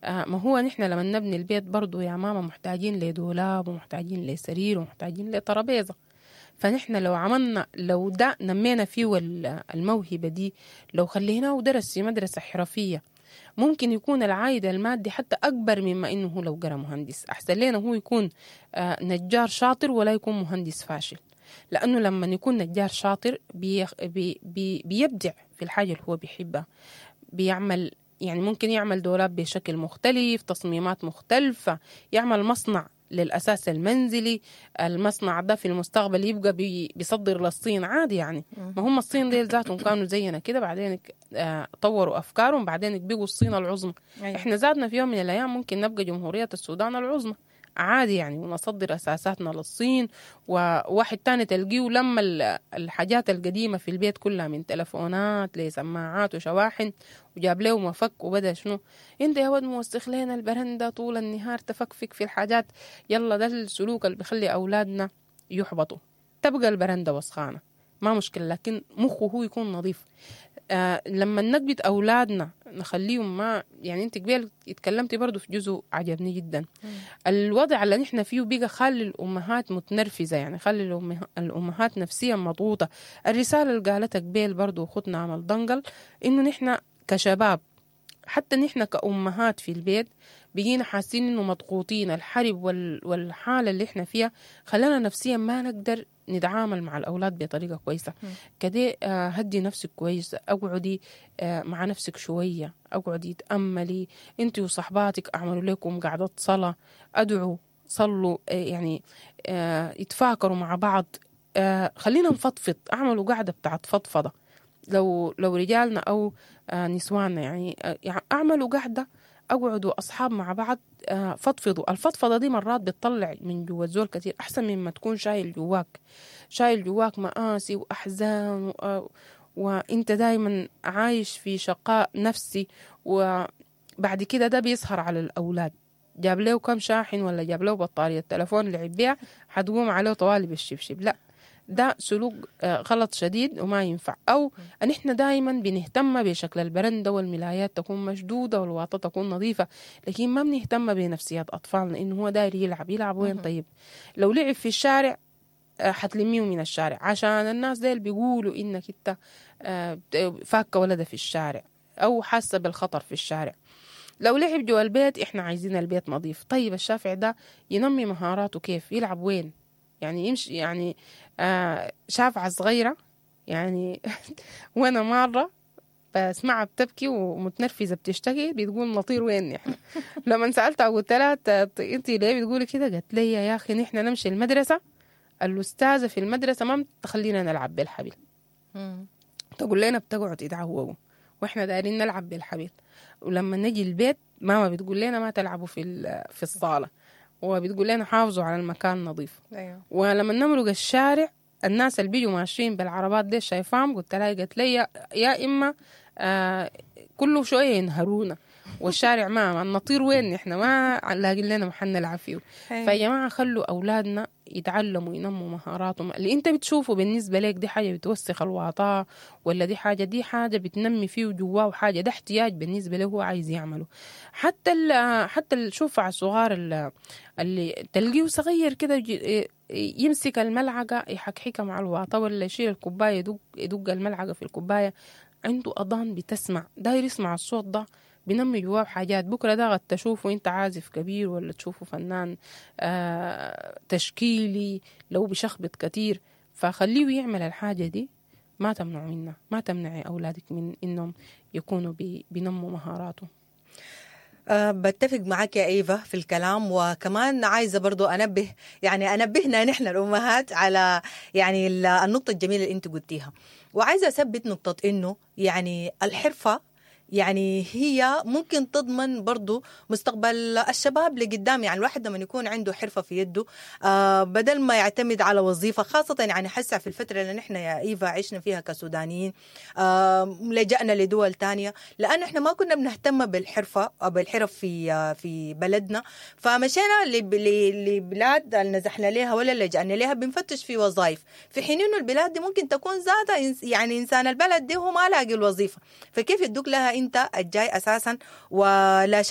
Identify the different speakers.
Speaker 1: آه ما هو نحن لما نبني البيت برضو يا ماما محتاجين لدولاب ومحتاجين لسرير ومحتاجين لترابيزة فنحن لو عملنا لو ده نمينا فيه ال- الموهبة دي لو خليناه ودرس في مدرسة حرفية ممكن يكون العائد المادي حتى أكبر مما إنه هو لو قرأ مهندس أحسن لنا هو يكون آه، نجار شاطر ولا يكون مهندس فاشل لأنه لما يكون نجار شاطر بيخ بي بي بيبدع في الحاجة اللي هو بيحبها بيعمل يعني ممكن يعمل دولاب بشكل مختلف تصميمات مختلفة يعمل مصنع للأساس المنزلي المصنع ده في المستقبل يبقى بي بيصدر للصين عادي يعني ما هم الصين ديل ذاتهم كانوا زينا كده بعدين آه، طوروا أفكارهم بعدين بقوا الصين العظمى
Speaker 2: أيوة.
Speaker 1: احنا ذاتنا في يوم من الأيام ممكن نبقى جمهورية السودان العظمى عادي يعني ونصدر أساساتنا للصين وواحد تاني تلقيه لما ال- الحاجات القديمة في البيت كلها من تلفونات لسماعات وشواحن وجاب له مفك وبدا شنو انت يا ولد موسخ لنا البرندة طول النهار تفكفك في الحاجات يلا ده السلوك اللي بيخلي أولادنا يحبطوا تبقى البرندة وسخانة ما مشكلة لكن مخه هو يكون نظيف آه لما نثبت أولادنا نخليهم ما يعني أنت قبل اتكلمتي برضو في جزء عجبني جدا الوضع اللي نحن فيه بقى خلي الأمهات متنرفزة يعني خلي الأمه- الأمهات نفسيا مضغوطة الرسالة اللي قالتها قبل برضو أخوتنا عمل دنقل إنه نحن كشباب حتى نحن كأمهات في البيت بقينا حاسين إنه مضغوطين الحرب وال- والحالة اللي إحنا فيها خلانا نفسيا ما نقدر نتعامل مع الأولاد بطريقة كويسة كده آه، هدي نفسك كويس أقعدي آه، مع نفسك شوية أقعدي تأملي أنت وصحباتك أعملوا لكم قعدة صلاة أدعوا صلوا آه، يعني آه، يتفاكروا مع بعض آه، خلينا نفضفض أعملوا قعدة بتاعت فضفضة لو لو رجالنا أو آه، نسواننا يعني آه، يعني أعملوا قعدة أقعدوا أصحاب مع بعض آه، فضفضوا الفضفضة دي مرات بتطلع من جوا الزول كتير أحسن مما تكون شايل جواك شايل جواك مآسي وأحزان و... آه، وأنت دايما عايش في شقاء نفسي وبعد كده ده بيسهر على الأولاد جاب له كم شاحن ولا جاب له بطارية تلفون لعب بيها حتقوم عليه طوالي بالشبشب لا ده سلوك آه، غلط شديد وما ينفع أو أن إحنا دائما بنهتم بشكل البرندة والملايات تكون مشدودة والواطة تكون نظيفة لكن ما بنهتم بنفسيات أطفالنا إنه هو داير يلعب يلعب وين طيب لو لعب في الشارع آه، حتلميه من الشارع عشان الناس ديل بيقولوا إنك إنت آه، فاكة ولدها في الشارع أو حاسة بالخطر في الشارع لو لعب جوا البيت إحنا عايزين البيت نظيف طيب الشافع ده ينمي مهاراته كيف يلعب وين يعني يمشي يعني آه شافعة صغيرة يعني وانا مرة بسمعها بتبكي ومتنرفزة بتشتكي بتقول نطير وين نحن لما سألتها قلت لها "ت- انت ليه بتقولي كده قالت لي يا اخي نحن نمشي المدرسة الأستاذة في المدرسة ما تخلينا نلعب بالحبل
Speaker 2: مم.
Speaker 1: تقول لنا بتقعد تدعوقوا واحنا دايرين نلعب بالحبل ولما نجي البيت ماما بتقول لنا ما تلعبوا في ال- في الصالة وبتقول لنا حافظوا على المكان نظيف
Speaker 2: ايوه
Speaker 1: ولما نمرق الشارع الناس اللي بيجوا ماشيين بالعربات دي شايفاهم قلت لها قالت لي يا, يا اما آه كل شويه ينهرونا والشارع ما نطير وين احنا ما لاقي لنا محل نلعب فيه
Speaker 2: أيوة.
Speaker 1: فيا جماعه خلوا اولادنا يتعلموا ينموا مهاراتهم اللي انت بتشوفه بالنسبه لك دي حاجه بتوسخ الواطه ولا دي حاجه دي حاجه بتنمي فيه جواه حاجه ده احتياج بالنسبه له هو عايز يعمله حتى ال حتى الشوفع الصغار ال- اللي تلقيه صغير كده يجي- يمسك الملعقه يحكحكها مع الواطه ولا يشيل الكوبايه يدق يدق الملعقه في الكوبايه عنده اذان بتسمع داير يسمع الصوت ده بينمي جواه حاجات بكره ده قد تشوفه انت عازف كبير ولا تشوفه فنان آه تشكيلي لو بشخبط كتير فخليه يعمل الحاجه دي ما تمنعوا منها ما تمنعي اولادك من انهم يكونوا بي بينموا مهاراتهم
Speaker 2: أه بتفق معك يا ايفا في الكلام وكمان عايزه برضو انبه يعني انبهنا نحن الامهات على يعني ال- النقطه الجميله اللي انت قلتيها وعايزه اثبت نقطه انه يعني الحرفه يعني هي ممكن تضمن برضو مستقبل الشباب لقدام يعني الواحد لما يكون عنده حرفة في يده آه بدل ما يعتمد على وظيفة خاصة يعني حسع في الفترة اللي نحن يا إيفا عشنا فيها كسودانيين آه لجأنا لدول تانية لأن احنا ما كنا بنهتم بالحرفة أو بالحرف في آه في بلدنا فمشينا لب- ل- لبلاد اللي نزحنا لها ولا لجأنا لها بنفتش في وظائف في حين انه البلاد دي ممكن تكون ذاتها إنس- يعني انسان البلد دي هو ما لاقي الوظيفه فكيف يدوك لها انت الجاي اساسا ولا